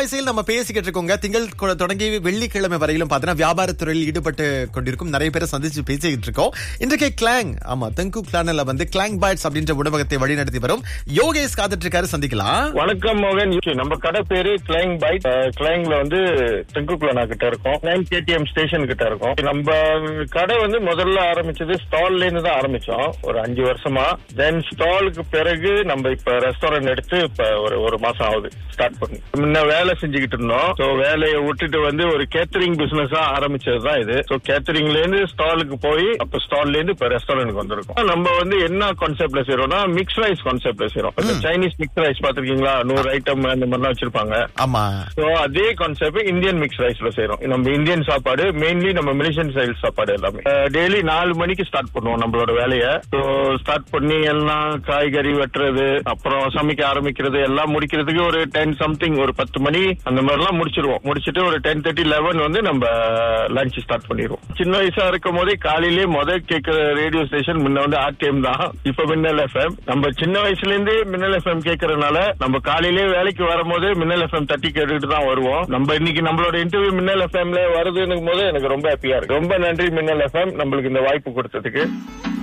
வயசில் நம்ம பேசிக்கிட்டு இருக்கோங்க திங்கள் கொ- தொடங்கி வெள்ளிக்கிழமை வரையிலும் பார்த்தீங்கன்னா வியாபாரத்துறையில் ஈடுபட்டு கொண்டிருக்கும் நிறைய பேரை சந்திச்சு பேசிக்கிட்டு இருக்கோம் இன்றைக்கு கிளாங் ஆமா தெங்கு கிளானில் வந்து கிளாங் பைட்ஸ் அப்படின்ற உணவகத்தை வழிநடத்தி வரும் யோகேஷ் காத்துட்டு இருக்காரு சந்திக்கலாம் வணக்கம் மோகன் நம்ம கடை பேரு கிளைங் பைட் கிளைங்ல வந்து தெங்குக்குளனா கிட்ட இருக்கோம் கிளைங் கேடிஎம் ஸ்டேஷன் கிட்ட இருக்கோம் நம்ம கடை வந்து முதல்ல ஆரம்பிச்சது ஸ்டால்ல இருந்து தான் ஆரம்பிச்சோம் ஒரு அஞ்சு வருஷமா தென் ஸ்டாலுக்கு பிறகு நம்ம இப்ப ரெஸ்டாரண்ட் எடுத்து இப்ப ஒரு ஒரு மாசம் ஆகுது ஸ்டார்ட் பண்ணி முன்ன வேலை செஞ்சுக்கிட்டு இருந்தோம் ஸோ வேலையை விட்டுட்டு வந்து ஒரு கேட்டரிங் பிசினஸ் ஆரம்பிச்சது தான் இது ஸோ கேட்டரிங்ல இருந்து ஸ்டாலுக்கு போய் அப்ப ஸ்டால்ல இருந்து இப்ப ரெஸ்டாரண்ட்க்கு வந்திருக்கோம் நம்ம வந்து என்ன கான்செப்ட்ல செய்யறோம்னா மிக்ஸ் ரைஸ் கான்செப்ட்ல செய்யறோம் இந்த சைனீஸ் மிக்ஸ் ரைஸ் பாத்திருக்கீங்களா நூறு ஐட்டம் அந்த மாதிரிலாம் வச்சிருப்பாங்க ஆமா சோ அதே கான்செப்ட் இந்தியன் மிக்ஸ் ரைஸ்ல செய்யறோம் நம்ம இந்தியன் சாப்பாடு மெயின்லி நம்ம மலேசியன் ஸ்டைல் சாப்பாடு எல்லாமே டெய்லி நாலு மணிக்கு ஸ்டார்ட் பண்ணுவோம் நம்மளோட வேலையை ஸோ ஸ்டார்ட் பண்ணி எல்லாம் காய்கறி வெட்டுறது அப்புறம் சமைக்க ஆரம்பிக்கிறது எல்லாம் முடிக்கிறதுக்கு ஒரு டென் சம்திங் ஒரு பத்து மணி அந்த மாதிரிலாம் முடிச்சிருவோம் முடிச்சிட்டு ஒரு டென் தேர்ட்டி லெவன் வந்து நம்ம லஞ்ச் ஸ்டார்ட் பண்ணிடுவோம் சின்ன வயசா இருக்கும் போதே காலையிலேயே முதல் கேட்கிற ரேடியோ ஸ்டேஷன் முன்ன வந்து ஆர்டிஎம் தான் இப்ப மின்னல் எஃப்எம் நம்ம சின்ன வயசுல இருந்தே மின்னல் எஃப்எம் கேட்கறதுனால நம்ம காலையிலேயே வேலைக்கு வரும்போது மின்னல் எஃப்எம் தட்டி கேட்டுட்டு தான் வருவோம் நம்ம இன்னைக்கு நம்மளோட இன்டர்வியூ மின்னல் எஃப்எம்ல வருதுன்னு போது எனக்கு ரொம்ப ஹாப்பியா இருக்கு ரொம்ப நன்றி மின்னல் எஃப்எம் நம்மளுக்கு இந்த வாய்ப்பு கொடுத்ததுக்கு